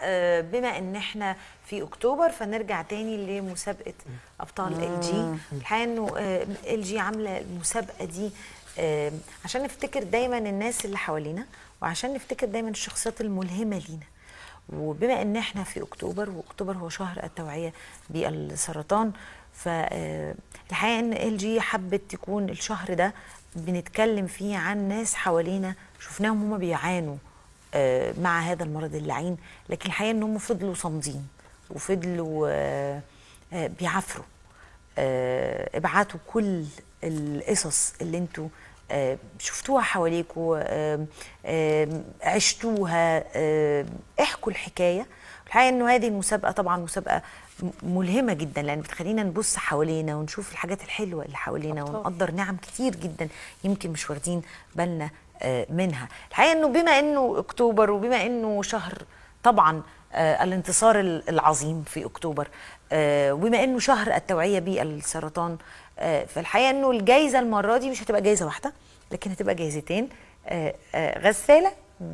آه، بما ان احنا في اكتوبر فنرجع تاني لمسابقه ابطال ال جي الحقيقه انه ال جي عامله المسابقه دي آه، عشان نفتكر دايما الناس اللي حوالينا وعشان نفتكر دايما الشخصيات الملهمه لينا وبما ان احنا في اكتوبر واكتوبر هو شهر التوعيه بالسرطان فالحقيقه ان ال جي حبت يكون الشهر ده بنتكلم فيه عن ناس حوالينا شفناهم هم بيعانوا آه، مع هذا المرض اللعين لكن الحقيقه ان هم فضلوا صامدين وفضلوا آه، آه، بيعافروا آه، ابعتوا كل القصص اللي انتوا آه، شفتوها حواليكوا آه، آه، عشتوها آه، احكوا الحكايه الحقيقه انه هذه المسابقه طبعا مسابقه م- ملهمه جدا لان بتخلينا نبص حوالينا ونشوف الحاجات الحلوه اللي حوالينا ونقدر نعم كتير جدا يمكن مش واخدين بالنا آه، منها الحقيقه انه بما انه اكتوبر وبما انه شهر طبعا آه، الانتصار ال- العظيم في اكتوبر آه، وبما انه شهر التوعيه بالسرطان آه، فالحقيقه انه الجائزه المره دي مش هتبقى جائزه واحده لكن هتبقى جائزتين آه، آه، غساله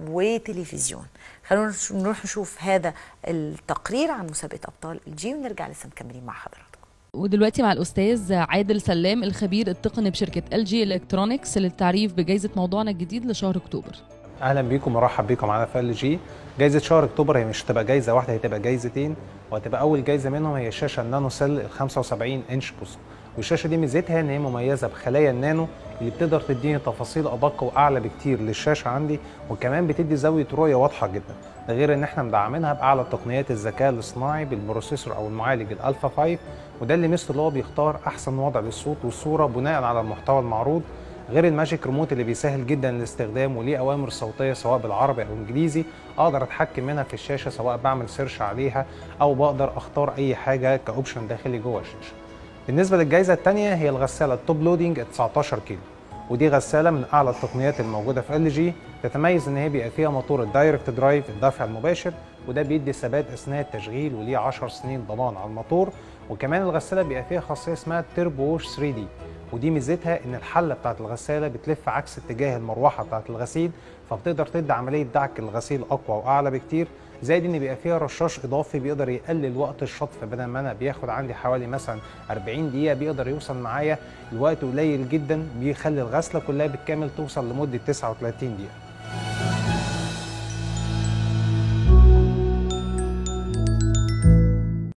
وتلفزيون خلونا نش- نروح نشوف هذا التقرير عن مسابقه ابطال الجي ونرجع لسه مكملين مع حضراتكم ودلوقتي مع الأستاذ عادل سلام الخبير التقني بشركة ال جي الكترونكس للتعريف بجائزة موضوعنا الجديد لشهر أكتوبر اهلا بيكم ومرحب بيكم معانا في ال جي جايزه شهر اكتوبر هي مش هتبقى جايزه واحده هي هتبقى جايزتين وهتبقى اول جايزه منهم هي الشاشه النانو سيل ال 75 انش بوصه والشاشه دي ميزتها ان هي مميزه بخلايا النانو اللي بتقدر تديني تفاصيل ادق واعلى بكتير للشاشه عندي وكمان بتدي زاويه رؤيه واضحه جدا ده غير ان احنا مدعمينها باعلى تقنيات الذكاء الاصطناعي بالبروسيسور او المعالج الالفا 5 وده اللي ميزته اللي هو بيختار احسن وضع للصوت والصوره بناء على المحتوى المعروض غير الماجيك ريموت اللي بيسهل جدا الاستخدام وليه اوامر صوتيه سواء بالعربي او انجليزي اقدر اتحكم منها في الشاشه سواء بعمل سيرش عليها او بقدر اختار اي حاجه كاوبشن داخلي جوه الشاشه بالنسبه للجائزه الثانيه هي الغساله التوب لودنج 19 كيلو ودي غساله من اعلى التقنيات الموجوده في ال جي تتميز ان هي بيبقى فيها موتور الدايركت درايف الدفع المباشر وده بيدي ثبات اثناء التشغيل وليه 10 سنين ضمان على الموتور وكمان الغساله بيبقى فيها خاصيه اسمها تيربو ووش 3 دي ودي ميزتها ان الحله بتاعت الغساله بتلف عكس اتجاه المروحه بتاعت الغسيل فبتقدر تدي عمليه دعك الغسيل اقوى واعلى بكتير زائد ان بيبقى فيها رشاش اضافي بيقدر يقلل وقت الشطف بدل ما انا بياخد عندي حوالي مثلا 40 دقيقه بيقدر يوصل معايا الوقت قليل جدا بيخلي الغسله كلها بالكامل توصل لمده 39 دقيقه